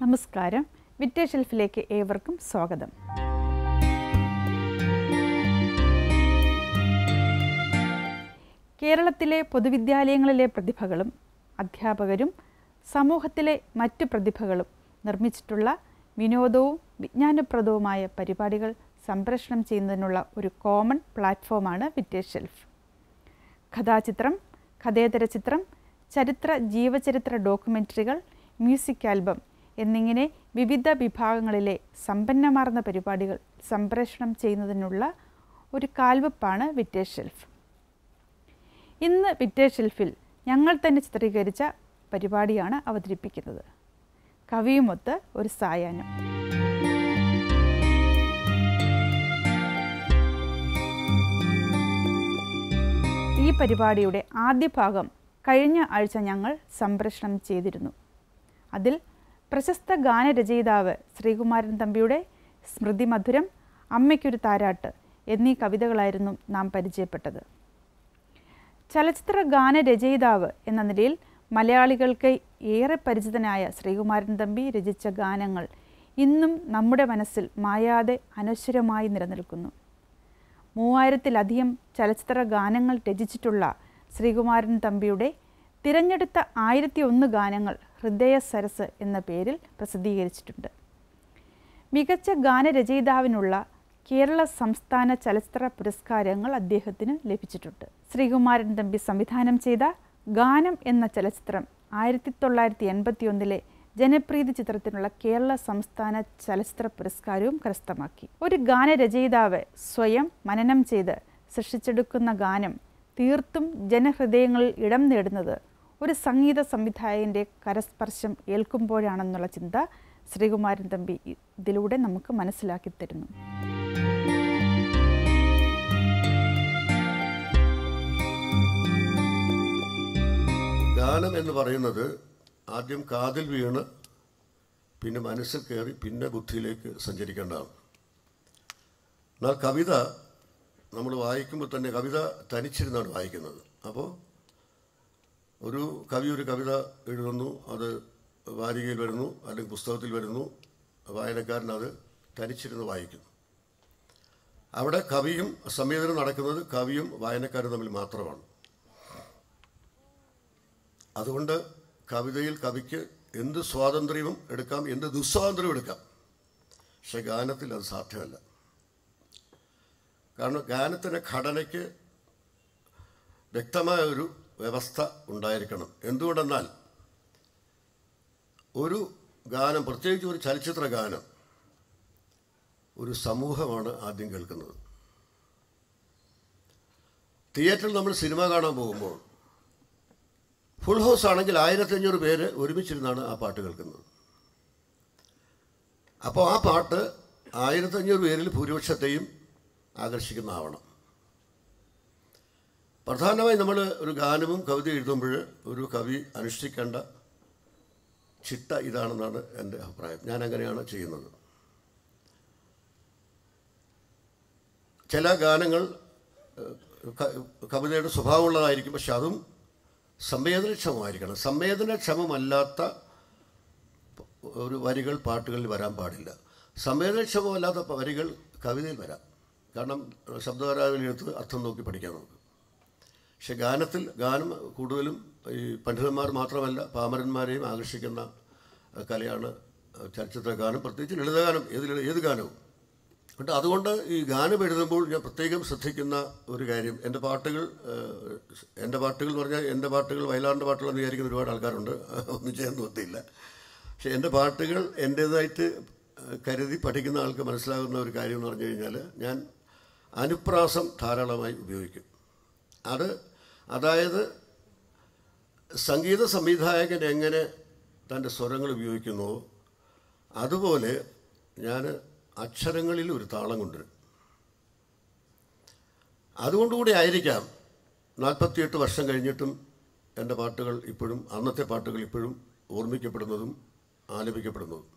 നമസ്കാരം വിറ്റേ ഷെൽഫിലേക്ക് ഏവർക്കും സ്വാഗതം കേരളത്തിലെ പൊതുവിദ്യാലയങ്ങളിലെ പ്രതിഭകളും അധ്യാപകരും സമൂഹത്തിലെ മറ്റു പ്രതിഭകളും നിർമ്മിച്ചിട്ടുള്ള വിനോദവും വിജ്ഞാനപ്രദവുമായ പരിപാടികൾ സംപ്രേഷണം ചെയ്യുന്നതിനുള്ള ഒരു കോമൺ പ്ലാറ്റ്ഫോമാണ് വിറ്റേ ഷെൽഫ് കഥാചിത്രം കഥേതര ചിത്രം ചരിത്ര ജീവചരിത്ര ഡോക്യുമെൻ്ററികൾ മ്യൂസിക് ആൽബം എന്നിങ്ങനെ വിവിധ വിഭാഗങ്ങളിലെ സമ്പന്നമാർന്ന പരിപാടികൾ സംപ്രേഷണം ചെയ്യുന്നതിനുള്ള ഒരു കാൽവെപ്പാണ് വിറ്റേ ഷെൽഫ് ഇന്ന് വിറ്റേ ഷെൽഫിൽ ഞങ്ങൾ തന്നെ ചിത്രീകരിച്ച പരിപാടിയാണ് അവതരിപ്പിക്കുന്നത് കവിയുമൊത്ത് ഒരു സായാഹ്നം ഈ പരിപാടിയുടെ ആദ്യ ഭാഗം കഴിഞ്ഞ ആഴ്ച ഞങ്ങൾ സംപ്രേഷണം ചെയ്തിരുന്നു അതിൽ പ്രശസ്ത ഗാനരചയിതാവ് ശ്രീകുമാരൻ തമ്പിയുടെ സ്മൃതി മധുരം അമ്മയ്ക്കൊരു താരാട്ട് എന്നീ കവിതകളായിരുന്നു നാം പരിചയപ്പെട്ടത് ചലച്ചിത്ര ഗാനരചയിതാവ് എന്ന നിലയിൽ മലയാളികൾക്ക് ഏറെ പരിചിതനായ ശ്രീകുമാരൻ തമ്പി രചിച്ച ഗാനങ്ങൾ ഇന്നും നമ്മുടെ മനസ്സിൽ മായാതെ അനശ്വരമായി നിലനിൽക്കുന്നു മൂവായിരത്തിലധികം ചലച്ചിത്ര ഗാനങ്ങൾ രചിച്ചിട്ടുള്ള ശ്രീകുമാരൻ തമ്പിയുടെ തിരഞ്ഞെടുത്ത ആയിരത്തി ഒന്ന് ഗാനങ്ങൾ ഹൃദയ സരസ് എന്ന പേരിൽ പ്രസിദ്ധീകരിച്ചിട്ടുണ്ട് മികച്ച ഗാനരചയിതാവിനുള്ള കേരള സംസ്ഥാന ചലച്ചിത്ര പുരസ്കാരങ്ങൾ അദ്ദേഹത്തിന് ലഭിച്ചിട്ടുണ്ട് ശ്രീകുമാരൻ തമ്പി സംവിധാനം ചെയ്ത ഗാനം എന്ന ചലച്ചിത്രം ആയിരത്തി തൊള്ളായിരത്തി എൺപത്തി ഒന്നിലെ ജനപ്രീതി ചിത്രത്തിനുള്ള കേരള സംസ്ഥാന ചലച്ചിത്ര പുരസ്കാരവും കരസ്ഥമാക്കി ഒരു ഗാനരചയിതാവ് സ്വയം മനനം ചെയ്ത് സൃഷ്ടിച്ചെടുക്കുന്ന ഗാനം തീർത്തും ജനഹൃദയങ്ങളിൽ ഇടം നേടുന്നത് ഒരു സംഗീത സംവിധായകൻ്റെ കരസ്പർശം ഏൽക്കുമ്പോഴാണെന്നുള്ള ചിന്ത ശ്രീകുമാരൻ തമ്പി ഇതിലൂടെ നമുക്ക് മനസ്സിലാക്കി തരുന്നു ഗാനം എന്ന് പറയുന്നത് ആദ്യം കാതിൽ വീണ് പിന്നെ മനസ്സിൽ കയറി പിന്നെ ബുദ്ധിയിലേക്ക് സഞ്ചരിക്കേണ്ടതാണ് എന്നാൽ കവിത നമ്മൾ വായിക്കുമ്പോൾ തന്നെ കവിത തനിച്ചിരുന്നാണ് വായിക്കുന്നത് അപ്പോൾ ഒരു കവി ഒരു കവിത എഴുതുന്നു അത് വാരികയിൽ വരുന്നു അല്ലെങ്കിൽ പുസ്തകത്തിൽ വരുന്നു വായനക്കാരൻ അത് തനിച്ചിരുന്ന് വായിക്കുന്നു അവിടെ കവിയും സംവേദനം നടക്കുന്നത് കവിയും വായനക്കാരും തമ്മിൽ മാത്രമാണ് അതുകൊണ്ട് കവിതയിൽ കവിക്ക് എന്ത് സ്വാതന്ത്ര്യവും എടുക്കാം എന്ത് ദുസ്വാതന്ത്ര്യവും എടുക്കാം പക്ഷെ ഗാനത്തിൽ അത് സാധ്യമല്ല കാരണം ഗാനത്തിൻ്റെ ഘടനയ്ക്ക് വ്യക്തമായ ഒരു വ്യവസ്ഥ ഉണ്ടായിരിക്കണം എന്തുകൊണ്ടെന്നാൽ ഒരു ഗാനം പ്രത്യേകിച്ച് ഒരു ചലച്ചിത്ര ഗാനം ഒരു സമൂഹമാണ് ആദ്യം കേൾക്കുന്നത് തിയേറ്ററിൽ നമ്മൾ സിനിമ കാണാൻ പോകുമ്പോൾ ഫുൾ ഹൗസ് ആണെങ്കിൽ ആയിരത്തഞ്ഞൂറ് പേര് ഒരുമിച്ചിരുന്നാണ് ആ പാട്ട് കേൾക്കുന്നത് അപ്പോൾ ആ പാട്ട് ആയിരത്തഞ്ഞൂറ് പേരിൽ ഭൂരിപക്ഷത്തെയും ആകർഷിക്കുന്നതാവണം പ്രധാനമായി നമ്മൾ ഒരു ഗാനവും കവിത എഴുതുമ്പോൾ ഒരു കവി അനുഷ്ഠിക്കേണ്ട ചിട്ട ഇതാണെന്നാണ് എൻ്റെ അഭിപ്രായം ഞാൻ അങ്ങനെയാണ് ചെയ്യുന്നത് ചില ഗാനങ്ങൾ ഏഹ്, ക- കവിതയുടെ സ്വഭാവമുള്ളതായിരിക്കും പക്ഷെ അതും സംവേദനക്ഷമമായിരിക്കണം സംവേദനക്ഷമമല്ലാത്ത ഒരു വരികൾ പാട്ടുകളിൽ വരാൻ പാടില്ല സംവേദനക്ഷമമല്ലാത്ത പ- വരികൾ കവിതയിൽ വരാം കാരണം ശബ്ദകാരാവിലെടുത്ത് അർത്ഥം നോക്കി പഠിക്കാൻ നമുക്ക് പക്ഷെ ഗാനത്തിൽ ഗാനം കൂടുതലും ഈ പണ്ഡിതന്മാർ മാത്രമല്ല പാമരന്മാരെയും ആകർഷിക്കുന്ന അഹ്, കലയാണ് അഹ്, ചലച്ചിത്ര ഗാനം പ്രത്യേകിച്ച് ലളിതഗാനം ഏത് ലളിത- ഏത് ഗാനവും എന്നിട്ട് അതുകൊണ്ട് ഈ ഗാനം എഴുതുമ്പോൾ ഞാൻ പ്രത്യേകം ശ്രദ്ധിക്കുന്ന ഒരു കാര്യം എൻ്റെ പാട്ടുകൾ ഏഹ്, എൻ്റെ പാട്ടുകൾ എന്ന് പറഞ്ഞാൽ എൻ്റെ പാട്ടുകൾ വയലാറിൻ്റെ പാട്ടുകൾ എന്ന് വിചാരിക്കുന്ന ഒരുപാട് ആൾക്കാരുണ്ട് ഒന്നും ചെയ്യാൻ തോന്നിയില്ല പക്ഷേ എൻ്റെ പാട്ടുകൾ എൻ്റേതായിട്ട് ഏഹ്, കരുതി പഠിക്കുന്ന ആൾക്ക് മനസ്സിലാകുന്ന ഒരു കാര്യം എന്ന് പറഞ്ഞു കഴിഞ്ഞാൽ ഞാൻ അനുപ്രാസം ധാരാളമായി ഉപയോഗിക്കും അത് അതായത് സംഗീത സംവിധായകൻ എങ്ങനെ തൻ്റെ സ്വരങ്ങൾ ഉപയോഗിക്കുന്നുവോ അതുപോലെ ഞാൻ അക്ഷരങ്ങളിൽ ഒരു താളം കൊണ്ടുവരും അതുകൊണ്ടുകൂടി ആയിരിക്കാം നാൽപ്പത്തിയെട്ട് വർഷം കഴിഞ്ഞിട്ടും എൻ്റെ പാട്ടുകൾ ഇപ്പോഴും അന്നത്തെ പാട്ടുകൾ ഇപ്പോഴും ഓർമ്മിക്കപ്പെടുന്നതും ആലപിക്കപ്പെടുന്നതും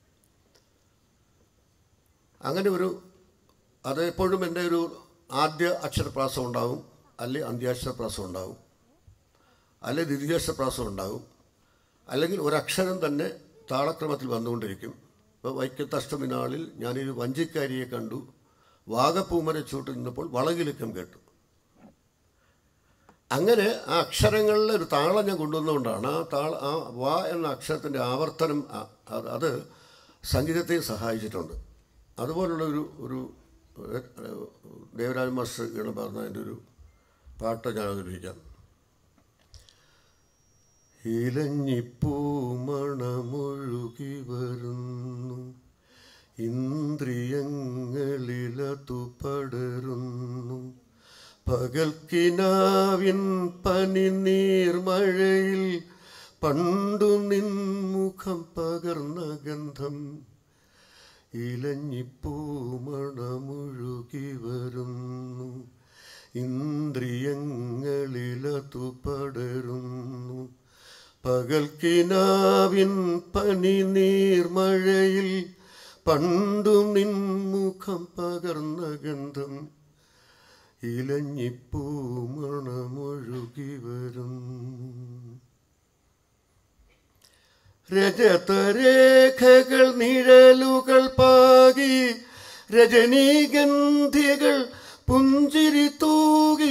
അങ്ങനെ ഒരു അത് എപ്പോഴും എൻ്റെ ഒരു ആദ്യ അക്ഷരപ്രാസം ഉണ്ടാവും അല്ലെ അന്ത്യാക്ഷരപ്രാസം ഉണ്ടാവും അല്ലെ ദ്വിതീയാക്ഷരപ്രാസം ഉണ്ടാവും അല്ലെങ്കിൽ ഒരക്ഷരം തന്നെ താളക്രമത്തിൽ വന്നുകൊണ്ടിരിക്കും ഇപ്പോൾ വൈക്കത്ത് അഷ്ടമി നാളിൽ ഞാനൊരു വഞ്ചിക്കാരിയെ കണ്ടു വാഗപ്പൂമര ചൂട്ടിൽ നിന്നപ്പോൾ വളകിലുക്കം കേട്ടു അങ്ങനെ ആ അക്ഷരങ്ങളിലെ ഒരു താളം ഞാൻ കൊണ്ടുവന്നുകൊണ്ടാണ് ആ താള ആ വാ എന്ന അക്ഷരത്തിൻ്റെ ആവർത്തനം ആ- അത് അത് സംഗീതത്തെ സഹായിച്ചിട്ടുണ്ട് അതുപോലുള്ള ഒരു ഒരു ഏഹ്, ദേവരാജ മാസ്റ്റർ ഈണം പറഞ്ഞതിൻ്റെ ഒരു പാട്ട് ഞാൻ അവതരിപ്പിക്കാം ഇലഞ്ഞിപ്പൂമണമൊഴുകി വരുന്നു ഇന്ദ്രിയങ്ങളിലതു പടരുന്നു പകൽക്കിനാവിൻ പനി നീർമഴയിൽ പണ്ടു നിൻമുഖം പകർന്ന ഗന്ധം ഇലഞ്ഞിപ്പൂമണമൊഴുകി വരുന്നു ഇന്ദ്രിയങ്ങളിലതു പടരുന്നു പകൽക്കിനാവിൻ പനി നീർമഴയിൽ പണ്ടു നിൻമുഖം പകർന്ന ഗന്ധം ഇലഞ്ഞിപ്പൂമണമൊഴുകി വരുന്നു രജതരേഖകൾ നിഴലുകൾ പാകി രജനീഗന്ധികൾ പുഞ്ചിരി തൂകി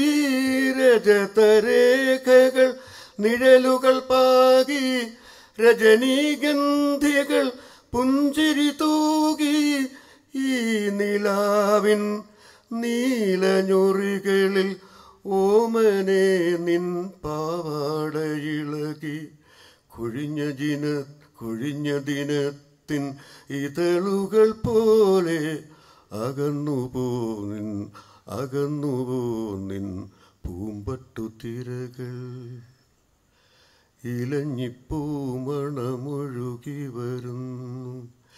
രജതരേഖകൾ നിഴലുകൾ പാകി രജനീഗന്ധികൾ പുഞ്ചിരി തൂകി ഈ നിലാവിൻ നീലഞ്ഞുറികളിൽ ഓമനെ നിൻ പാവാടയിളകി കൊഴിഞ്ഞ ദിന കൊഴിഞ്ഞ ദിനത്തിൻ ഇതളുകൾ പോലെ അകന്നുപോ നിൻ അകന്നുപോ നിൻ പൂമ്പട്ടു തിരകൾ ഇലഞ്ഞിപ്പൂമണമൊഴുകി വരുന്നു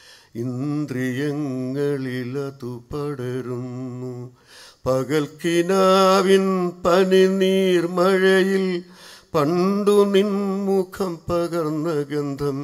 ഇന്ദ്രിയങ്ങളിലതു പടരുന്നു പകൽക്കിനാവിൻ പനി നീർമഴയിൽ പണ്ടു നിൻമുഖം പകർന്ന ഗന്ധം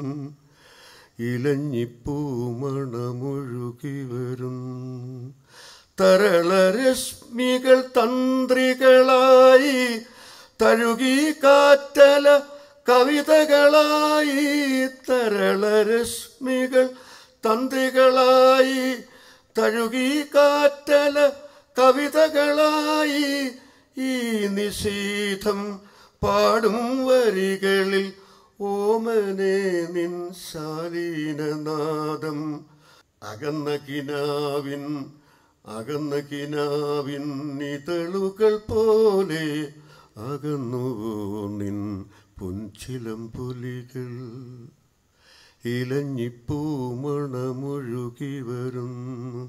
ഇലഞ്ഞിപ്പൂമണമൊഴുകി വരുന്നു തരളരശ്മികൾ തന്ത്രികളായി തഴുകി കാറ്റല കവിതകളായി തരളരശ്മികൾ തന്ത്രികളായി തഴുകി കാറ്റല കവിതകളായി ഈ നിശീഥം പാടും വരികളിൽ ഓമനെ നിൻ ശാലീനനാദം അകന്ന കിനാവിൻ അകന്ന കിനാവിൻ നിതളുകൾ പോലെ അകന്നുവോ നിൻ പുഞ്ചിലം പുലികൾ ഇലഞ്ഞിപ്പൂമണമൊഴുകി വരുന്നു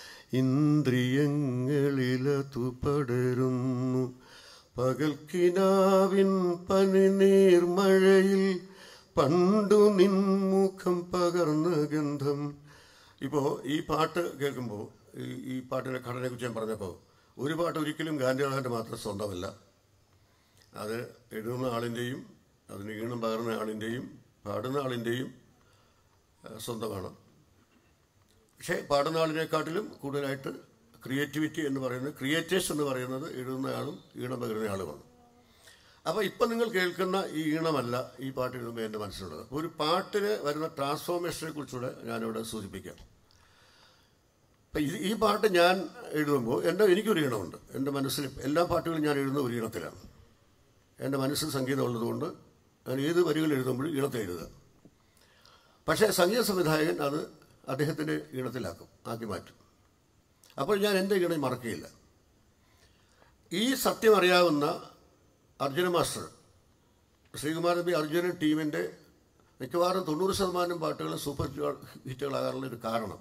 ഇന്ദ്രിയങ്ങളിലതു പടരുന്നു പകൽക്കിനാവിൻ പനി നീർമഴയിൽ പണ്ടു നിൻമുഖം പകർന്ന ഗന്ധം ഇപ്പോൾ ഈ പാട്ട് കേൾക്കുമ്പോൾ ഈ ഈ പാട്ടിൻ്റെ ഘടനയെക്കുറിച്ച് ഞാൻ പറഞ്ഞപ്പോൾ ഒരു പാട്ട് ഒരിക്കലും ഗാന്ധിനാഥൻ്റെ മാത്രം സ്വന്തമല്ല അത് എഴുതുന്ന ആളിൻ്റെയും അതിന് ഈണം പകർന്ന ആളിൻ്റെയും പാടുന്ന ആളിൻ്റെയും ഏഹ്, സ്വന്തമാണ് പക്ഷേ പാടുന്ന ആളിനെക്കാട്ടിലും കൂടുതലായിട്ട് ക്രിയേറ്റിവിറ്റി എന്ന് പറയുന്നത് ക്രിയേറ്റേഴ്സ് എന്ന് പറയുന്നത് എഴുതുന്നയാളും ഈണം പകരുന്ന ആളുമാണ് അപ്പോൾ ഇപ്പം നിങ്ങൾ കേൾക്കുന്ന ഈ ഈണമല്ല ഈ പാട്ട് എഴുതുമ്പോൾ എൻ്റെ മനസ്സിലുള്ളത് ഒരു പാട്ടിന് വരുന്ന ട്രാൻസ്ഫോർമേഷനെ കുറിച്ചുകൂടെ ഞാനിവിടെ സൂചിപ്പിക്കാം അപ്പം ഇത് ഈ പാട്ട് ഞാൻ എഴുതുമ്പോൾ എൻ്റെ എനിക്കൊരു ഈണമുണ്ട് എൻ്റെ മനസ്സിൽ എല്ലാ പാട്ടുകളും ഞാൻ എഴുതുന്ന ഒരു ഈണത്തിലാണ് എൻ്റെ മനസ്സിൽ സംഗീതം ഉള്ളതുകൊണ്ട് ഞാൻ ഏത് വരികൾ എഴുതുമ്പോഴും ഈണത്തെ എഴുതുക പക്ഷേ സംഗീത സംവിധായകൻ അത് അദ്ദേഹത്തിൻ്റെ ഈണത്തിലാക്കും ആക്കി മാറ്റും അപ്പോൾ ഞാൻ എൻ്റെ ഈണം മറക്കുകയില്ല ഈ സത്യം അറിയാവുന്ന അർജുന മാസ്റ്റർ ശ്രീകുമാരൻ ബി അർജുനൻ ടീമിൻ്റെ മിക്കവാറും തൊണ്ണൂറ് ശതമാനം പാട്ടുകൾ സൂപ്പർ ഹിറ്റുകളാകാനുള്ള ഒരു കാരണം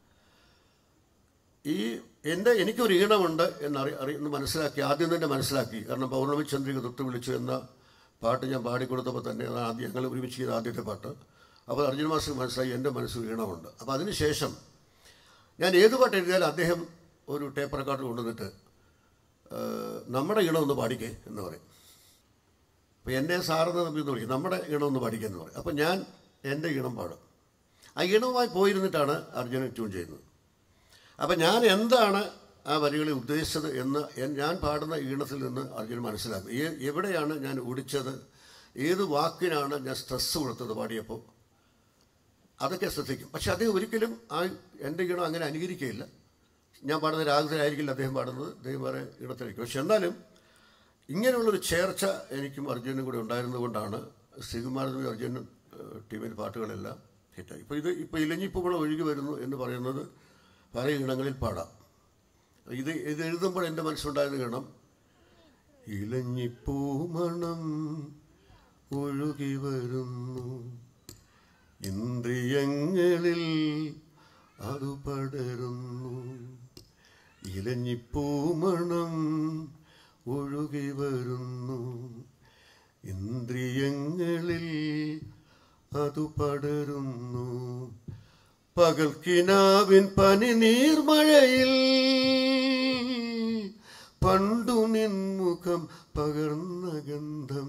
ഈ എൻ്റെ എനിക്കൊരു ഈണമുണ്ട് എന്നറി അറി എന്ന് മനസ്സിലാക്കി ആദ്യം തന്നെ മനസ്സിലാക്കി കാരണം പൗർണമി ചന്ദ്രിക തൊട്ട് വിളിച്ചു എന്ന പാട്ട് ഞാൻ പാടിക്കൊടുത്തപ്പോൾ തന്നെ അത് ആദ്യം ഞങ്ങൾ ഒരുമിച്ച് ചെയ്ത ആദ്യത്തെ പാട്ട് അപ്പോൾ അർജുന മാസ്റ്റർ മനസ്സിലായി എൻ്റെ മനസ്സിൽ ഈണമുണ്ട് അപ്പോൾ അതിനുശേഷം ഞാൻ ഏത് പാട്ട് എഴുതിയാലും അദ്ദേഹം ഒരു ടേപ്പ് റെക്കോർഡ് കൊണ്ടുവന്നിട്ട് "ഏഹ്, നമ്മുടെ ഈണം ഒന്ന് പാടിക്കേ എന്ന് പറയും അപ്പോൾ എന്നെ സാറെന്ന് തമ്പി എന്ന് വിളിക്കും നമ്മുടെ ഈണം ഒന്ന് പാടിക്കേ എന്ന് പറയും അപ്പോൾ ഞാൻ എൻ്റെ ഈണം പാടും ആ ഈണവുമായി പോയിരുന്നിട്ടാണ് അർജുനൻ ട്യൂൺ ചെയ്യുന്നത് അപ്പം ഞാൻ എന്താണ് ആ വരികളിൽ ഉദ്ദേശിച്ചത് എന്ന് എൻ- ഞാൻ പാടുന്ന ഈണത്തിൽ നിന്ന് അർജുൻ മനസ്സിലാക്കും ഏ- എവിടെയാണ് ഞാൻ ഒടിച്ചത് ഏത് വാക്കിനാണ് ഞാൻ സ്ട്രെസ് കൊടുത്തത് പാടിയപ്പോൾ അതൊക്കെ ശ്രദ്ധിക്കും പക്ഷെ അദ്ദേഹം ഒരിക്കലും ആ എൻ്റെ ഈണം അങ്ങനെ അനുകരിക്കുകയില്ല ഞാൻ പാടുന്ന രാഗത്തിലായിരിക്കില്ല അദ്ദേഹം പാടുന്നത് അദ്ദേഹം വേറെ ഈണത്തിലായിരിക്കും പക്ഷെ എന്നാലും ഇങ്ങനെയുള്ളൊരു ചേർച്ച എനിക്കും അർജുനും കൂടെ ഉണ്ടായിരുന്നതുകൊണ്ടാണ് ശ്രീകുമാരനും അർജുനും ഏഹ്, ടീമിൻ്റെ പാട്ടുകളെല്ലാം ഹിറ്റായി ഇപ്പോൾ ഇത് ഇപ്പോൾ ഇലഞ്ഞിപ്പുകൾ ഒഴുകി വരുന്നു എന്ന് പറയുന്നത് പല ഈണങ്ങളിൽ പാടാം ഇത് ഇത് എഴുതുമ്പോൾ എൻ്റെ മനസ്സുണ്ടായത് ഈണം ഇലഞ്ഞിപ്പൂമണം ഒഴുകി വരുന്നു ഇന്ദ്രിയങ്ങളിൽ അത് പടരുന്നു ഇലഞ്ഞിപ്പൂമണം ഒഴുകി വരുന്നു ഇന്ദ്രിയങ്ങളിൽ അത് പടരുന്നു പകൽക്കിനാവിൻ പനി നീർമഴയിൽ പണ്ടു നിൻമുഖം പകർന്ന ഗന്ധം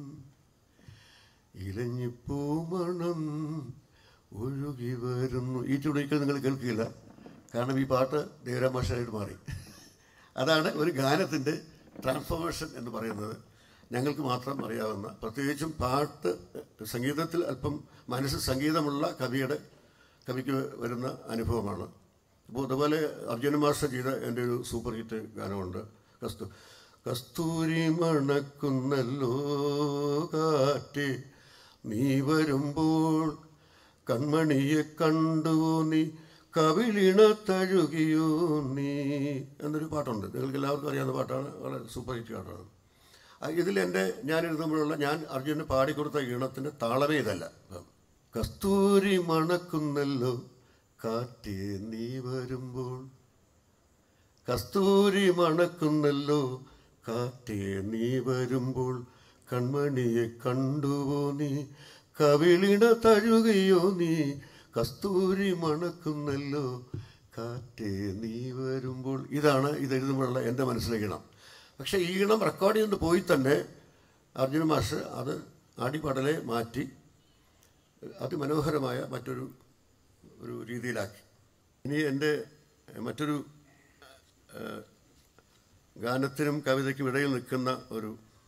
ഇലഞ്ഞിപ്പൂമണം ഒഴുകി വരുന്നു ഈ ചുടയ്ക്കൽ നിങ്ങൾ കേൾക്കില്ല കാരണം ഈ പാട്ട് ദേവരാമാഷായിട്ട് മാറി അതാണ് ഒരു ഗാനത്തിൻ്റെ ട്രാൻസ്ഫോർമേഷൻ എന്ന് പറയുന്നത് ഞങ്ങൾക്ക് മാത്രം അറിയാവുന്ന പ്രത്യേകിച്ചും പാട്ട് സംഗീതത്തിൽ അല്പം മനസ്സ് സംഗീതമുള്ള കവിയുടെ കവിക്ക് വരുന്ന അനുഭവമാണ് അപ്പോൾ അതുപോലെ അർജുന മാസ്റ്റർ ചെയ്ത എൻ്റെ ഒരു സൂപ്പർ ഹിറ്റ് ഗാനമുണ്ട് കസ്തു കസ്തൂരി മണക്കുന്നല്ലോ കാറ്റ് നീ വരുമ്പോൾ കൺമണിയെ കണ്ടുവോ നീ കവിളിണ തഴുകിയോ നീ എന്നൊരു പാട്ടുണ്ട് നിങ്ങൾക്ക് എല്ലാവർക്കും അറിയാവുന്ന പാട്ടാണ് വളരെ സൂപ്പർ ഹിറ്റ് പാട്ടാണ് ആ, ഇതിൽ എൻ്റെ ഞാൻ എഴുതുമ്പോഴുള്ള ഞാൻ അർജുന് പാടിക്കൊടുത്ത ഈണത്തിൻ്റെ താളമേ ഇതല്ല കസ്തൂരി മണക്കുന്നല്ലോ കാറ്റേ നീ വരുമ്പോൾ കസ്തൂരി മണക്കുന്നല്ലോ കാറ്റേ നീ വരുമ്പോൾ കൺമണിയെ കണ്ടുവോ നീ കവിളിണ തഴുകയോ നീ കസ്തൂരി മണക്കുന്നല്ലോ കാറ്റേ നീ വരുമ്പോൾ ഇതാണ് ഇത് എഴുതുമ്പോഴുള്ള എൻ്റെ മനസ്സിലെ ഈണം പക്ഷേ ഈ ഈണം റെക്കോർഡ് ചെയ്തുകൊണ്ട് പോയി തന്നെ അർജുന മാഷ് അത് ആടിപ്പാടലെ മാറ്റി അതിമനോഹരമായ മറ്റൊരു ഒരു രീതിയിലാക്കി ഇനി എൻ്റെ മറ്റൊരു ഏഹ്, ഗാനത്തിനും കവിതയ്ക്കും ഇടയിൽ നിൽക്കുന്ന ഒരു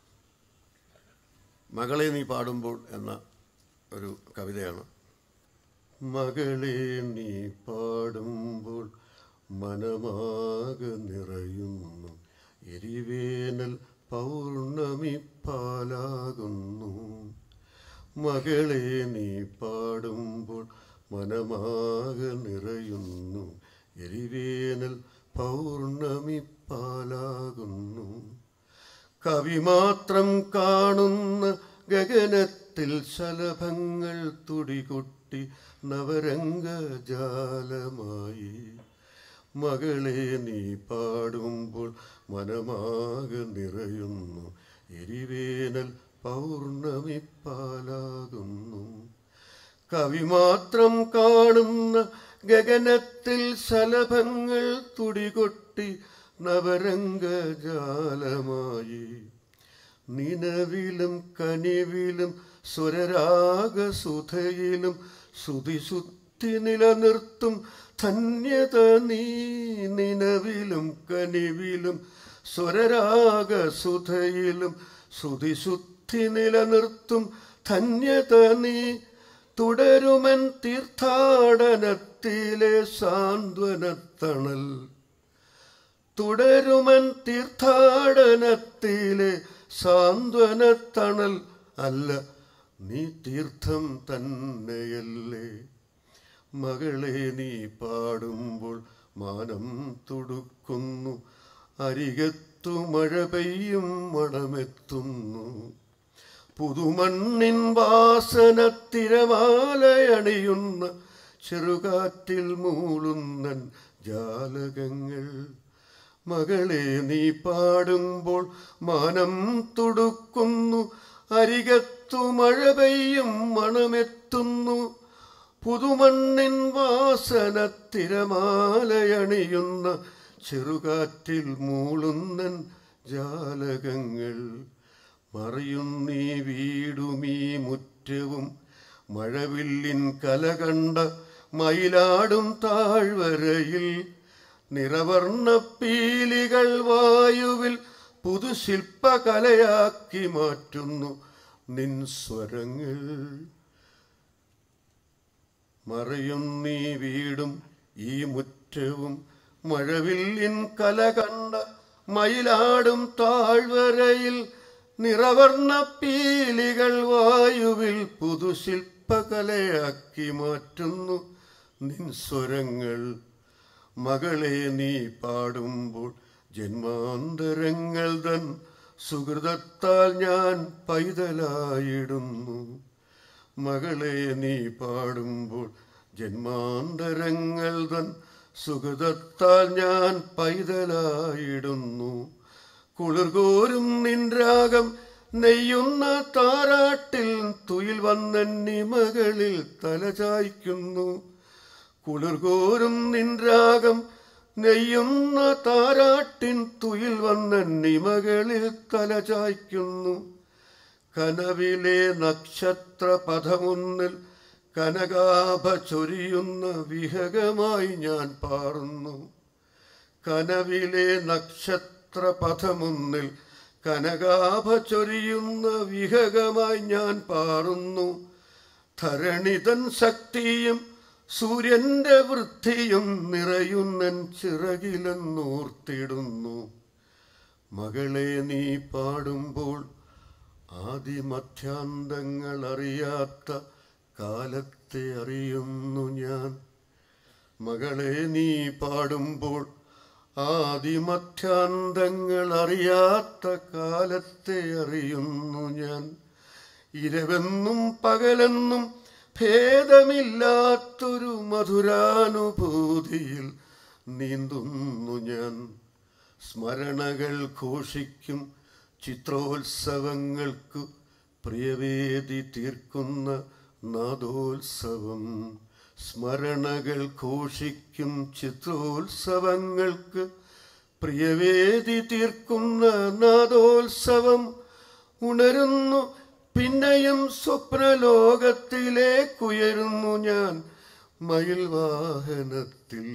മകളെ നീ പാടുമ്പോൾ എന്ന ഒരു കവിതയാണ് മകളെ നീ പാടുമ്പോൾ മനമാകെ നിറയുന്നു എരിവേനൽ പൗർണമി പാലാകുന്നു മകളെ നീ പാടുമ്പോൾ മനമാകെ നിറയുന്നു എരിവേനൽ പൗർണമി പാലാകുന്നു കവി മാത്രം കാണുന്ന ഗഗനത്തിൽ ശലഭങ്ങൾ തുടികൊട്ടി നവരംഗജാലമായി മകളെ നീ പാടുമ്പോൾ മനമാകെ നിറയുന്നു എരിവേനൽ പൗർണമി പാലാകുന്നു കവി മാത്രം കാണുന്ന ഗഗനത്തിൽ ശലഭങ്ങൾ തുടികൊട്ടി നവരംഗജാലമായി നിലവിലും കനിവിലും സ്വരരാഗസുധയിലും ശ്രുതിശുദ്ധി നിലനിർത്തും ധന്യത നീ നിലവിലും കനിവിലും സ്വരരാഗസുധയിലും ശ്രുതിശുദ്ധി നിലനിർത്തും ധന്യത നീ തുടരുമൻ തീർത്ഥാടനത്തിലെ സാന്ത്വനത്തണൽ തുടരുമൻ തീർത്ഥാടനത്തിലെ സാന്ത്വനത്തണൽ അല്ല നീ തീർത്ഥം തന്നെയല്ലേ മകളെ നീ പാടുമ്പോൾ മാനം തുടുക്കുന്നു അരികത്തു മഴ പെയ്യും മണമെത്തുന്നു പുതുമണ്ണിൻ വാസന തിരമാലയണിയുന്ന ചെറുകാറ്റിൽ മൂളുന്നൻ ജാലകങ്ങൾ മകളെ നീ പാടുമ്പോൾ മാനം തുടുക്കുന്നു അരികത്തു മഴ പെയ്യും മണമെത്തുന്നു പുതുമണ്ണിൻ വാസന തിരമാലയണിയുന്ന ചെറുകാറ്റിൽ മൂളുന്നൻ ജാലകങ്ങൾ മറിയുന്നീ വീടുമീ മുറ്റവും മഴവില്ലിൻ കല കണ്ട മയിലാടും താഴ്വരയിൽ നിറവർണ്ണ പീലികൾ വായുവിൽ പുതുശില്പകലയാക്കി മാറ്റുന്നു നിൻ സ്വരങ്ങൾ മറയുന്നീ വീടും ഈ മുറ്റവും മഴവില്ലിൻ കല കണ്ട മയിലാടും താഴ്വരയിൽ നിറവർണ്ണ പീലികൾ വായുവിൽ പുതുശില്പകലയാക്കി മാറ്റുന്നു നിൻ സ്വരങ്ങൾ മകളെ നീ പാടുമ്പോൾ ജന്മാന്തരങ്ങൾ തൻ സുഹൃതത്താൽ ഞാൻ പൈതലായിടുന്നു മകളെ നീ പാടുമ്പോൾ ജന്മാന്തരങ്ങൾ തൻ സുഹൃതത്താൽ ഞാൻ പൈതലായിടുന്നു കുളിർകോരും നിൻ രാഗം നെയ്യുന്ന താരാട്ടിൽ തുയിൽ വന്ന നിമകളിൽ തലചായ്ക്കുന്നു കുളിർകോരും നിൻ രാഗം നെയ്യുന്ന താരാട്ടിൻ തുയിൽ വന്ന നിമകളിൽ തലചായ്ക്കുന്നു കനവിലെ നക്ഷത്ര പഥമൊന്നിൽ കനകാഭ ചൊരിയുന്ന വിഹകമായി ഞാൻ പാറുന്നു കനവിലെ നക്ഷത്ര പഥമൊന്നിൽ കനകാഭ ചൊരിയുന്ന വിഹകമായി ഞാൻ പാറുന്നു ധരണിതൻ ശക്തിയും സൂര്യന്റെ വൃത്തിയും നിറയുന്നൻ ചിറകിലെന്നോർത്തിടുന്നു മകളെ നീ പാടുമ്പോൾ ആദിമധ്യാന്തങ്ങൾ അറിയാത്ത കാലത്തെ അറിയുന്നു ഞാൻ മകളെ നീ പാടുമ്പോൾ ആദിമധ്യാന്തങ്ങൾ അറിയാത്ത കാലത്തെ അറിയുന്നു ഞാൻ ഇരവെന്നും പകലെന്നും ഭേദമില്ലാത്തൊരു മധുരാനുഭൂതിയിൽ നീന്തുന്നു ഞാൻ സ്മരണകൾ ഘോഷിക്കും ചിത്രോത്സവങ്ങൾക്കു പ്രിയവേദി തീർക്കുന്ന നാദോത്സവം സ്മരണകൾ ഘോഷിക്കും ചിത്രോത്സവങ്ങൾക്ക് പ്രിയവേദി തീർക്കുന്ന നാദോത്സവം ഉണരുന്നു പിന്നെയും സ്വപ്നലോകത്തിലേക്കുയരുന്നു ഞാൻ മയിൽ വാഹനത്തിൽ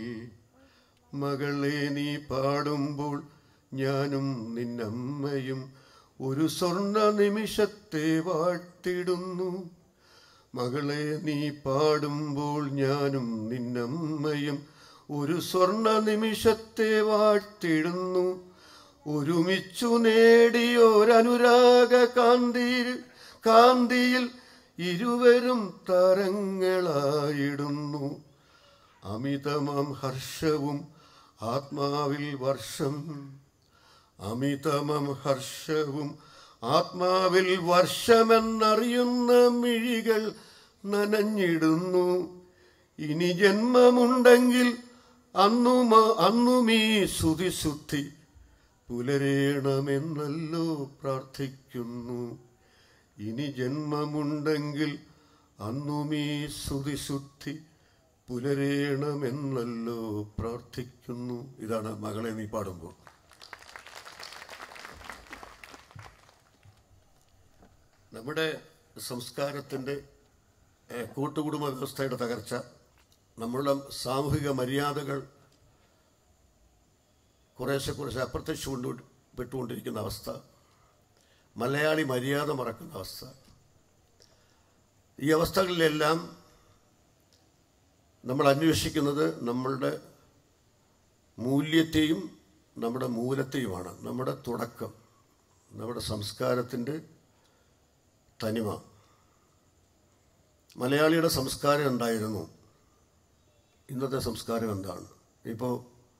മകളെ നീ പാടുമ്പോൾ ഞാനും നിന്നമ്മയും ഒരു സ്വർണ്ണ നിമിഷത്തെ വാഴ്ത്തിടുന്നു മകളെ നീ പാടുമ്പോൾ ഞാനും നിന്നമ്മയും ഒരു സ്വർണ്ണ നിമിഷത്തെ വാഴ്ത്തിടുന്നു ഒരുമിച്ചു നേടിയൊരനുരാഗ കാന്തിയിൽ കാന്തിയിൽ ഇരുവരും തരങ്ങളായിടുന്നു അമിതമാം ഹർഷവും ആത്മാവിൽ വർഷം അമിതമം ഹർഷവും ആത്മാവിൽ വർഷമെന്നറിയുന്ന മിഴികൾ നനഞ്ഞിടുന്നു ഇനി ജന്മമുണ്ടെങ്കിൽ അന്നും അന്നും ഈ ശ്രുതിശുദ്ധി പുലരേണമെന്നല്ലോ പ്രാർത്ഥിക്കുന്നു ഇനി ജന്മമുണ്ടെങ്കിൽ അന്നും ഈ ശ്രുതിശുദ്ധി പുലരേണമെന്നല്ലോ പ്രാർത്ഥിക്കുന്നു ഇതാണ് മകളെ നീ പാടുമ്പോൾ നമ്മുടെ സംസ്കാരത്തിൻ്റെ ഏഹ്, കൂട്ടുകുടുംബ വ്യവസ്ഥയുടെ തകർച്ച നമ്മളുടെ സാമൂഹിക മര്യാദകൾ കുറേശ്ശെ കുറേശ്ശെ അപ്രത്യക്ഷം കൊണ്ട് പെട്ടുകൊണ്ടിരിക്കുന്ന അവസ്ഥ മലയാളി മര്യാദ മറക്കുന്ന അവസ്ഥ ഈ അവസ്ഥകളിലെല്ലാം നമ്മൾ അന്വേഷിക്കുന്നത് നമ്മളുടെ മൂല്യത്തെയും നമ്മുടെ മൂലത്തെയുമാണ് നമ്മുടെ തുടക്കം നമ്മുടെ സംസ്കാരത്തിൻ്റെ തനിമ മലയാളിയുടെ സംസ്കാരം എന്തായിരുന്നു ഇന്നത്തെ സംസ്കാരം എന്താണ് ഇപ്പോൾ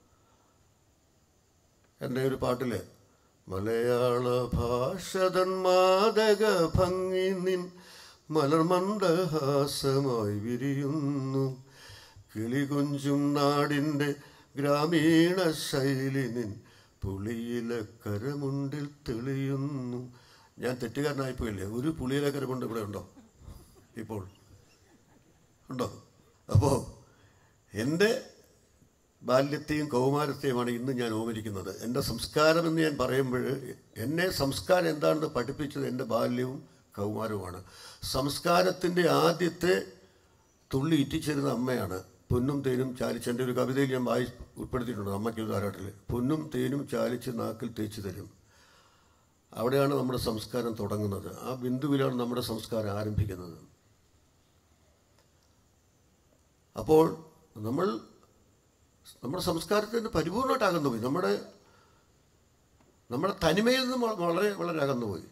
എൻ്റെ ഒരു പാട്ടില് മലയാള ഭാഷതൻ മാതക ഭംഗി നിൻ മലർമന്ദഹാസമായി വിരിയുന്നു കിളികുഞ്ചും നാടിൻ്റെ ഗ്രാമീണ ശൈലി നിൻ പുളിയില കരമുണ്ടിൽ തെളിയുന്നു ഞാൻ തെറ്റുകാരനായിപ്പോയില്ലേ ഒരു പുളിയില കരമുണ്ട് ഇവിടെ ഉണ്ടോ ഇപ്പോൾ ഉണ്ടോ അപ്പോൾ എൻ്റെ ബാല്യത്തെയും കൗമാരത്തെയുമാണ് ഇന്ന് ഞാൻ ഓമരിക്കുന്നത് എൻ്റെ സംസ്കാരം എന്ന് ഞാൻ പറയുമ്പോൾ എന്നെ സംസ്കാരം എന്താണെന്ന് പഠിപ്പിച്ചത് എൻ്റെ ബാല്യവും കൗമാരവുമാണ് സംസ്കാരത്തിൻ്റെ ആദ്യത്തെ തുള്ളി ഇറ്റിച്ചിരുന്ന അമ്മയാണ് പൊന്നും തേനും ചാലിച്ച് എൻ്റെ ഒരു കവിതയിൽ ഞാൻ വായി ഉൾപ്പെടുത്തിയിട്ടുണ്ട് അമ്മയ്ക്ക് ധാരാട്ടിൽ പൊന്നും തേനും ചാലിച്ച് നാക്കിൽ തേച്ച് തരും അവിടെയാണ് നമ്മുടെ സംസ്കാരം തുടങ്ങുന്നത് ആ ബിന്ദുവിലാണ് നമ്മുടെ സംസ്കാരം ആരംഭിക്കുന്നത് അപ്പോൾ നമ്മൾ നമ്മുടെ സംസ്കാരത്തിന് പരിപൂർണ്ണമായിട്ട് അകന്നുപോയി നമ്മുടെ നമ്മുടെ തനിമയിൽ നിന്ന് വ- വളരെ വളരെ അകന്നുപോയി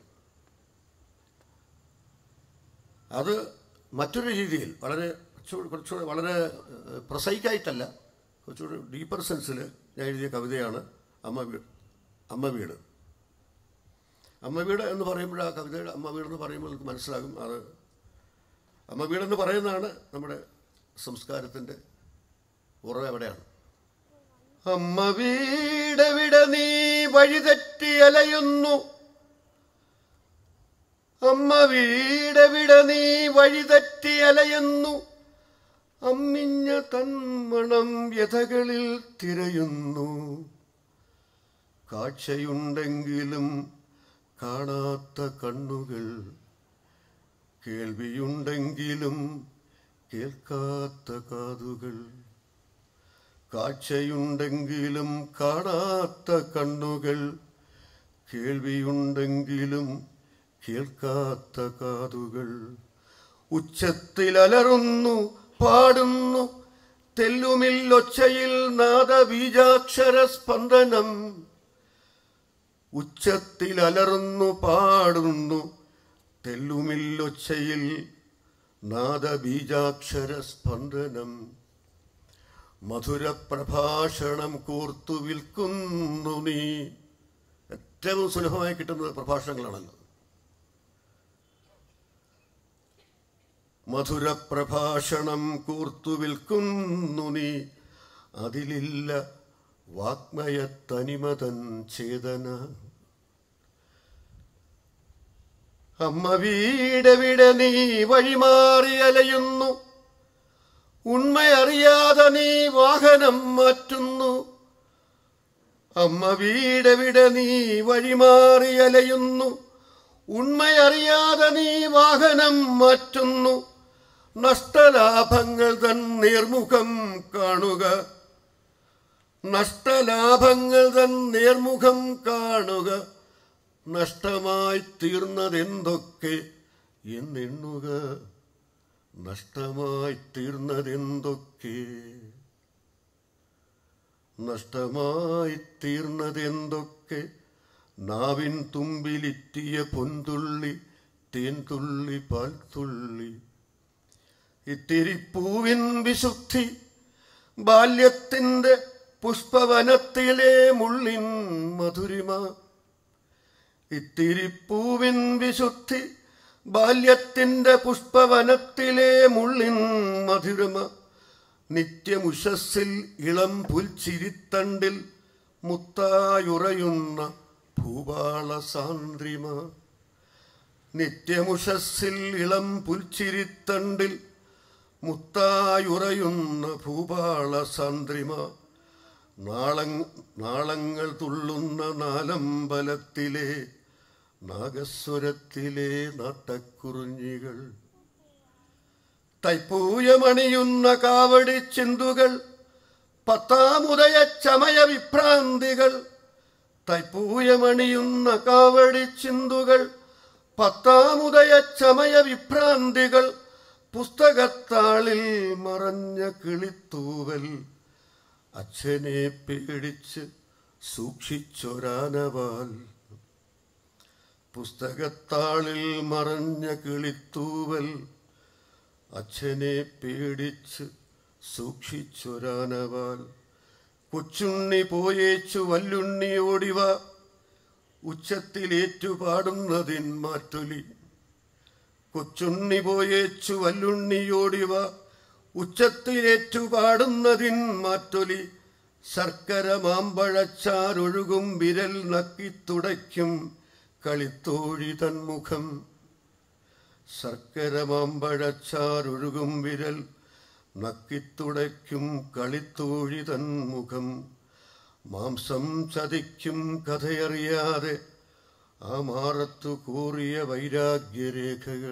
അത് മറ്റൊരു രീതിയിൽ വളരെ കുറച്ചുകൂടി കുറച്ചുകൂടി വളരെ പ്രസൈക്കായിട്ടല്ല കുറച്ചുകൂടി ഡീപ്പർ സെൻസിൽ ഞാൻ എഴുതിയ കവിതയാണ് അമ്മ വീട് അമ്മ വീട് അമ്മ വീട് എന്ന് പറയുമ്പോൾ ആ കവിതയുടെ അമ്മ വീട് എന്ന് പറയുമ്പോൾ നമുക്ക് മനസ്സിലാകും അത് അമ്മ വീടെന്ന് പറയുന്നതാണ് നമ്മുടെ സംസ്കാരത്തിൻ്റെ ഉറവ് എവിടെയാണ് അമ്മ വീടെവിട നീ വഴിതെറ്റി അലയുന്നു അമ്മ വീടെവിട നീ വഴിതെറ്റി അലയുന്നു അമ്മിഞ്ഞ തന്മണം വ്യഥകളിൽ തിരയുന്നു കാഴ്ചയുണ്ടെങ്കിലും കാണാത്ത കണ്ണുകൾ കേൾവിയുണ്ടെങ്കിലും കേൾക്കാത്ത കാതുകൾ കാഴ്ചയുണ്ടെങ്കിലും കാണാത്ത കണ്ണുകൾ കേൾവിയുണ്ടെങ്കിലും കേൾക്കാത്ത കാതുകൾ ഉച്ചത്തിലലറുന്നു പാടുന്നു തെല്ലുമില്ലൊച്ചയിൽ നാദബീജാക്ഷര സ്പന്ദനം ഉച്ചത്തിലലറുന്നു പാടുന്നു തെല്ലുമില്ലൊച്ചയിൽ നാദബീജാക്ഷര സ്പന്ദനം മധുരപ്രഭാഷണം കോർത്തു വിൽക്കുന്നു നീ ഏറ്റവും സുലഭമായി കിട്ടുന്നത് പ്രഭാഷണങ്ങളാണല്ലോ മധുരപ്രഭാഷണം കൂർത്തു വിൽക്കുന്നു നീ അതിലില്ല വാഗ്മയ തനിമതൻ ചേതന അമ്മ വീടെവിടെ നീ വഴിമാറി അലയുന്നു ഉണ്മയറിയാതെ നീ വാഹനം മാറ്റുന്നു അമ്മ വീടെവിടെ നീ വഴിമാറി അലയുന്നു ഉണ്മയറിയാതെ നീ വാഹനം മാറ്റുന്നു നഷ്ടലാഭങ്ങൾ തൻ നേർമുഖം കാണുക നഷ്ടലാഭങ്ങൾ തൻ നേർമുഖം കാണുക നഷ്ടമായി തീർന്നതെന്തൊക്കെ എന്നെണ്ണുക നഷ്ടമായി തീർന്നതെന്തൊക്കെ നഷ്ടമായി തീർന്നതെന്തൊക്കെ നാവിൻ തുമ്പിലിറ്റിയ പൊൻതുള്ളി തേൻതുള്ളി പാൽത്തുള്ളി ഇത്തിരി പൂവിൻ വിശുദ്ധി ബാല്യത്തിൻ്റെ പുഷ്പവനത്തിലെ മുള്ളിൻ മധുരിമ ഇത്തിരി പൂവിൻ വിശുദ്ധി ബാല്യത്തിൻ്റെ പുഷ്പവനത്തിലെ മുള്ളിൻ മധുരമ നിത്യമുഷസ്സിൽ ഇളം പുൽച്ചിരിത്തണ്ടിൽ മുത്തായുറയുന്ന ഭൂപാള സാന്ദ്രിമ നിത്യമുഷസ്സിൽ ഇളം പുൽച്ചിരിത്തണ്ടിൽ മുത്തായുറയുന്ന ഭൂപാള സാന്ദ്രിമ നാളങ് നാളങ്ങൾ തുള്ളുന്ന നാലമ്പലത്തിലെ നാഗസ്വരത്തിലെ നാട്ടക്കുറിഞ്ഞികൾ തൈപ്പൂയമണിയുന്ന കാവടി ചിന്തുകൾ പത്താമുദയ ചമയ വിഭ്രാന്തികൾ തൈപ്പൂയമണിയുന്ന കാവടി ചിന്തുകൾ പത്താമുദയ ചമയ വിഭ്രാന്തികൾ പുസ്തകത്താളിൽ മറഞ്ഞ കിളിത്തൂവൽ അച്ഛനെ പേടിച്ച് സൂക്ഷിച്ചൊരാനവാൽ പുസ്തകത്താളിൽ മറഞ്ഞ കിളിത്തൂവൽ അച്ഛനെ പേടിച്ച് സൂക്ഷിച്ചൊരാനവാൽ കൊച്ചുണ്ണി പോയേച്ചു വല്ലുണ്ണി ഓടിവ ഉച്ചത്തിലേറ്റു പാടുന്നതിൻ മാറ്റൊലി കൊച്ചുണ്ണി പോയേച്ചു വല്ലുണ്ണിയോടിവ ഉച്ചത്തിലേറ്റു പാടുന്നതിൻ മാറ്റൊലി ശർക്കര മാമ്പഴച്ചാരൊഴുകും വിരൽ നക്കിത്തുടയ്ക്കും കളിത്തോഴി തന്മുഖം ശർക്കര മാമ്പഴച്ചാരൊഴുകും വിരൽ നക്കിത്തുടയ്ക്കും കളിത്തോഴി തന്മുഖം മാംസം ചതിക്കും കഥയറിയാതെ ആ മാറത്തു കൂറിയ വൈരാഗ്യരേഖകൾ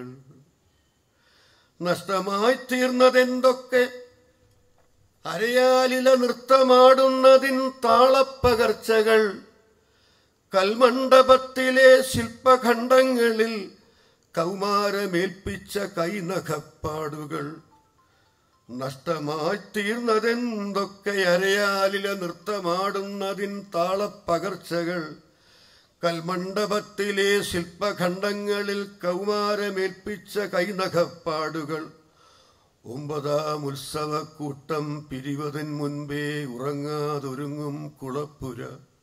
നഷ്ടമായി തീർന്നതെന്തൊക്കെ അരയാലില നൃത്തമാടുന്നതിൻ താളപ്പകർച്ചകൾ കൽമണ്ഡപത്തിലെ ശില്പഖണ്ഡങ്ങളിൽ കൗമാരമേൽപ്പിച്ച കൈനഖപ്പാടുകൾ നഷ്ടമായി തീർന്നതെന്തൊക്കെ അരയാലിലെ നൃത്തമാടുന്നതിൻ താളപ്പകർച്ചകൾ കൽമണ്ഡപത്തിലെ ശില്പഖണ്ഡങ്ങളിൽ കൗമാരമേൽപ്പിച്ച കൈനഖപ്പാടുകൾ ഒമ്പതാം ഉത്സവക്കൂട്ടം പിരിവതിൻ മുൻപേ ഉറങ്ങാതൊരുങ്ങും കുളപ്പുര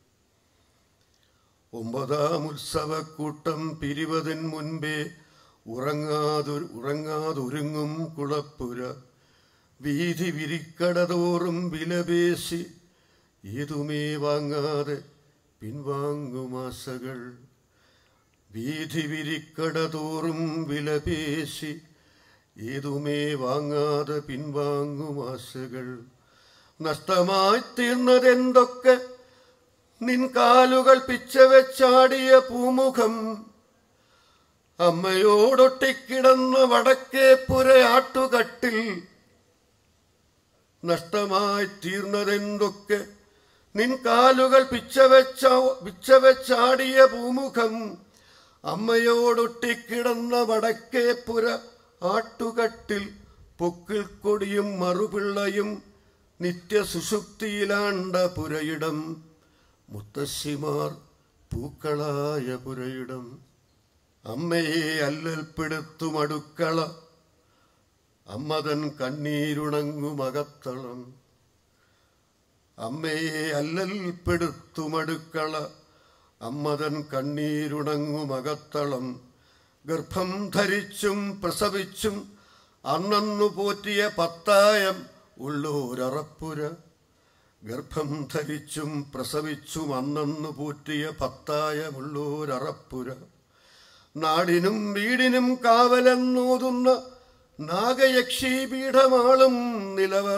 ഒമ്പതാം ഉത്സവക്കൂട്ടം പിരിവതിൻ മുൻപേ ഉറങ്ങാതൊ ഉറങ്ങാതൊരുങ്ങും കുളപ്പുര വീതി വിരിക്കടതോറും വിലപേശി ഏതുമേ വാങ്ങാതെ പിൻവാങ്ങുമാസകൾ വീതി വിരിക്കടതോറും വിലപേശി ഏതുമേ വാങ്ങാതെ പിൻവാങ്ങുമാസകൾ നഷ്ടമായി തീർന്നതെന്തൊക്കെ നിൻ കാലുകൾ പിച്ചവെച്ചാടിയ പൂമുഖം അമ്മയോടൊട്ടിക്കിടന്ന വടക്കേ പുരയാട്ടുകട്ടിൽ നഷ്ടമായി തീർന്നതെന്തൊക്കെ നിൻ കാലുകൾ പിച്ചവെച്ച പിച്ചവെച്ചാടിയ പൂമുഖം അമ്മയോടൊട്ടിക്കിടന്ന വടക്കേ പുര ആട്ടുകട്ടിൽ പൊക്കിൽ കൊടിയും മറുപിള്ളയും നിത്യസുഷുപ്തിയിലാണ്ട പുരയിടം മുത്തശ്ശിമാർ പൂക്കളായ പുരയിടം അമ്മയെ അല്ലൽപ്പെടുത്തും അടുക്കള അമ്മതൻ കണ്ണീരുണങ്ങും അകത്തളം അമ്മയെ അല്ലൽപ്പെടുത്തും അടുക്കള അമ്മതൻ കണ്ണീരുണങ്ങും അകത്തളം ഗർഭം ധരിച്ചും പ്രസവിച്ചും അന്നന്നു പോറ്റിയ പത്തായം ഉള്ളോരറപ്പുര ഗർഭം ധരിച്ചും പ്രസവിച്ചും അന്നന്നു പോറ്റിയ പത്തായമുള്ളോരറപ്പുര നാടിനും വീടിനും കാവലെന്നോതുന്ന നാഗയക്ഷി പീഠമാളും നിലവറ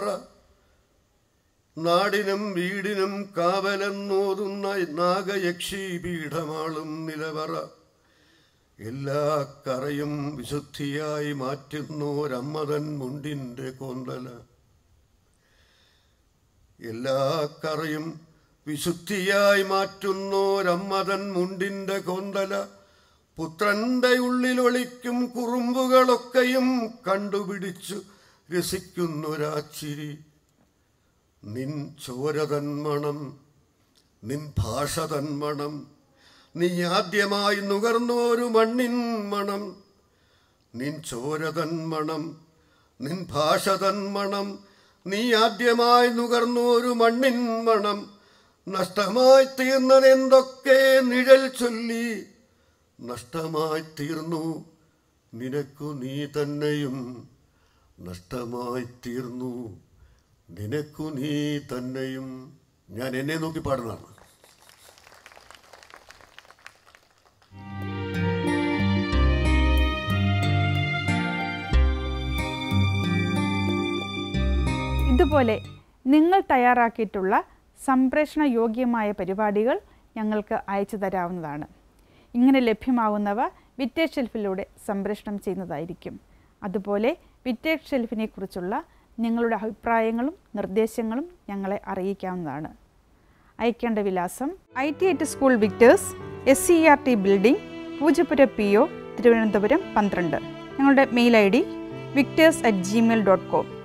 നാടിനും വീടിനും കാവലെന്നോതുന്ന നാഗയക്ഷി പീഠമാളും നിലവറ എല്ലാ കറയും വിശുദ്ധിയായി മാറ്റുന്നോരമ്മതൻ മുണ്ടിൻ്റെ കോന്തല എല്ലാ കറയും വിശുദ്ധിയായി മാറ്റുന്നോരമ്മതൻ മുണ്ടിൻ്റെ കോന്തല പുത്രന്റെ ഉള്ളിലൊളിക്കും കുറുമ്പുകളൊക്കെയും കണ്ടുപിടിച്ചു രസിക്കുന്നൊരാച്ചിരി നിൻ ചോരതന്മണം നിൻ ഭാഷ തന്മണം നീ ആദ്യമായി നുകർന്നോരു മണ്ണിൻ മണം നിൻ ചോരതന്മണം നിൻ ഭാഷ തന്മണം നീ ആദ്യമായി നുകർന്നോരു മണ്ണിൻ മണം നഷ്ടമായി തീർന്നതെന്തൊക്കെ നിഴൽ ചൊല്ലി നഷ്ടമായി തീർന്നു നിനക്കു നീ തന്നെയും നഷ്ടമായി തീർന്നു നിനക്കു നീ തന്നെയും ഞാൻ എന്നെ നോക്കി പാടുന്നതാണ് ഇതുപോലെ നിങ്ങൾ തയ്യാറാക്കിയിട്ടുള്ള സംപ്രേഷണ യോഗ്യമായ പരിപാടികൾ ഞങ്ങൾക്ക് അയച്ചു തരാവുന്നതാണ് ഇങ്ങനെ ലഭ്യമാകുന്നവ വിറ്റേജ് ഷെൽഫിലൂടെ സംപ്രേഷണം ചെയ്യുന്നതായിരിക്കും അതുപോലെ വിറ്റേജ് ഷെൽഫിനെ കുറിച്ചുള്ള നിങ്ങളുടെ അഭിപ്രായങ്ങളും നിർദ്ദേശങ്ങളും ഞങ്ങളെ അറിയിക്കാവുന്നതാണ് അയക്കേണ്ട വിലാസം I T at school Victers S C R T building Poojappura P O Thiruvananthapuram പന്ത്രണ്ട് ഞങ്ങളുടെ mail I D Victers at Gmail dot com